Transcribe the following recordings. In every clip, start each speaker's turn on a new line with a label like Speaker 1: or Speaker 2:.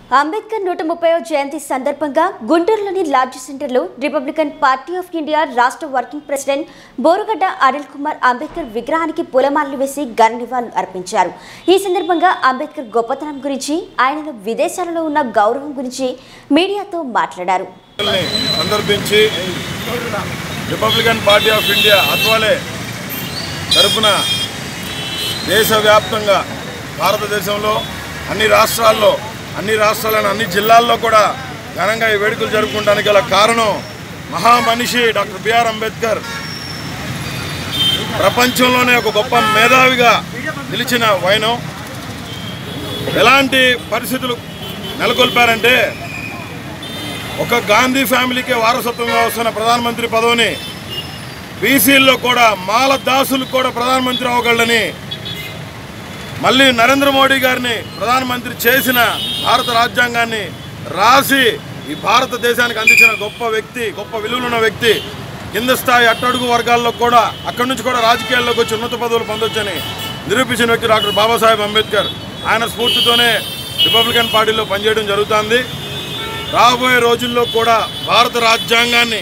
Speaker 1: అంబేద్కర్ నూట ముప్పైవ జయంతి సందర్భంగా గుంటూరులోని లార్జ్ సెంటర్లో రిపబ్లికన్ పార్టీ ఆఫ్ ఇండియా రాష్ట్ర వర్కింగ్ ప్రెసిడెంట్ బోరుగడ్డ అనిల్ కుమార్ అంబేద్కర్ విగ్రహానికి పూలమాలలు వేసి ఘన నివాళులు అర్పించారు ఈ సందర్భంగా అంబేద్కర్ గొప్పతనం గురించి ఆయనలో విదేశాలలో ఉన్న గౌరవం గురించి మీడియాతో మాట్లాడారు
Speaker 2: ని సందర్భించి Republican Party of India Athawale తరపున దేశవ్యాప్తంగా భారతదేశంలో అన్ని రాష్ట్రాల్లో అన్ని రాష్ట్రాలను అన్ని జిల్లాల్లో కూడా ఘనంగా ఈ వేడుకలు జరుపుకోవడానికి గల కారణం మహామనిషి డాక్టర్ బిఆర్ అంబేద్కర్ ప్రపంచంలోనే ఒక గొప్ప మేధావిగా నిలిచిన వైనం ఎలాంటి పరిస్థితులు నెలకొల్పారంటే ఒక గాంధీ ఫ్యామిలీకే వారసత్వంగా వస్తున్న ప్రధానమంత్రి పదవిని బీసీల్లో కూడా మాల దాసులకు కూడా ప్రధానమంత్రి అవ్వగలడని మళ్ళీ నరేంద్ర మోడీ గారిని ప్రధానమంత్రి చేసిన భారత రాజ్యాంగాన్ని రాసి ఈ భారతదేశానికి అందించిన గొప్ప వ్యక్తి గొప్ప విలువలున్న వ్యక్తి కింద స్థాయి అట్టడుగు వర్గాల్లో కూడా అక్కడి నుంచి కూడా రాజకీయాల్లోకి వచ్చి ఉన్నత పదవులు పొందొచ్చని నిరూపించిన వ్యక్తి డాక్టర్ బాబాసాహెబ్ అంబేద్కర్ ఆయన స్ఫూర్తితోనే రిపబ్లికన్ పార్టీలో పనిచేయడం జరుగుతుంది రాబోయే రోజుల్లో కూడా భారత రాజ్యాంగాన్ని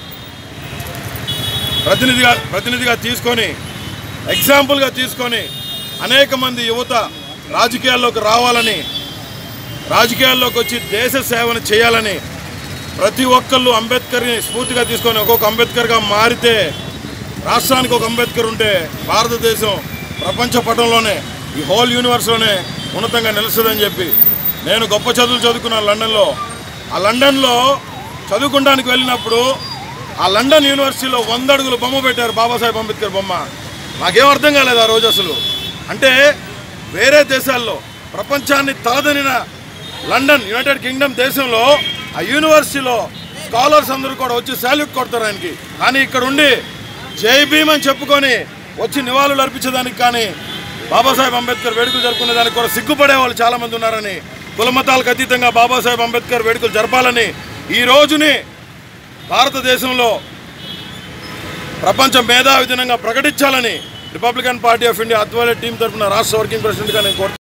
Speaker 2: ప్రతినిధిగా ప్రతినిధిగా తీసుకొని ఎగ్జాంపుల్గా తీసుకొని అనేక మంది యువత రాజకీయాల్లోకి రావాలని రాజకీయాల్లోకి వచ్చి దేశ సేవను చేయాలని ప్రతి ఒక్కళ్ళు అంబేద్కర్ని స్ఫూర్తిగా తీసుకొని ఒక్కొక్క అంబేద్కర్గా మారితే రాష్ట్రానికి ఒక అంబేద్కర్ ఉంటే భారతదేశం ప్రపంచ పటంలోనే ఈ హోల్ యూనివర్స్లోనే ఉన్నతంగా నిలుస్తుందని చెప్పి నేను గొప్ప చదువులు చదువుకున్నాను లండన్లో ఆ లండన్లో చదువుకోవడానికి వెళ్ళినప్పుడు ఆ లండన్ యూనివర్సిటీలో వంద అడుగులు బొమ్మ పెట్టారు బాబాసాహెబ్ అంబేద్కర్ బొమ్మ నాకేం అర్థం కాలేదు ఆ రోజు అసలు అంటే వేరే దేశాల్లో ప్రపంచాన్ని తలదనిన లండన్ యునైటెడ్ కింగ్డమ్ దేశంలో ఆ యూనివర్సిటీలో స్కాలర్స్ అందరూ కూడా వచ్చి శాల్యూట్ కొడతారు ఆయనకి కానీ ఇక్కడ ఉండి జై భీమ్ అని చెప్పుకొని వచ్చి నివాళులు అర్పించేదానికి కానీ బాబాసాహెబ్ అంబేద్కర్ వేడుకలు జరుపుకునే దానికి కూడా సిగ్గుపడే వాళ్ళు చాలామంది ఉన్నారని కులమతాలకు అతీతంగా బాబాసాహెబ్ అంబేద్కర్ వేడుకలు జరపాలని ఈ రోజుని భారతదేశంలో ప్రపంచ మేధావి దినంగా ప్రకటించాలని Republican Party of India Athawale team తరఫున రాష్ట్ర వర్కింగ్ ప్రెసిడెంట్గా నేను కోరుతున్నాను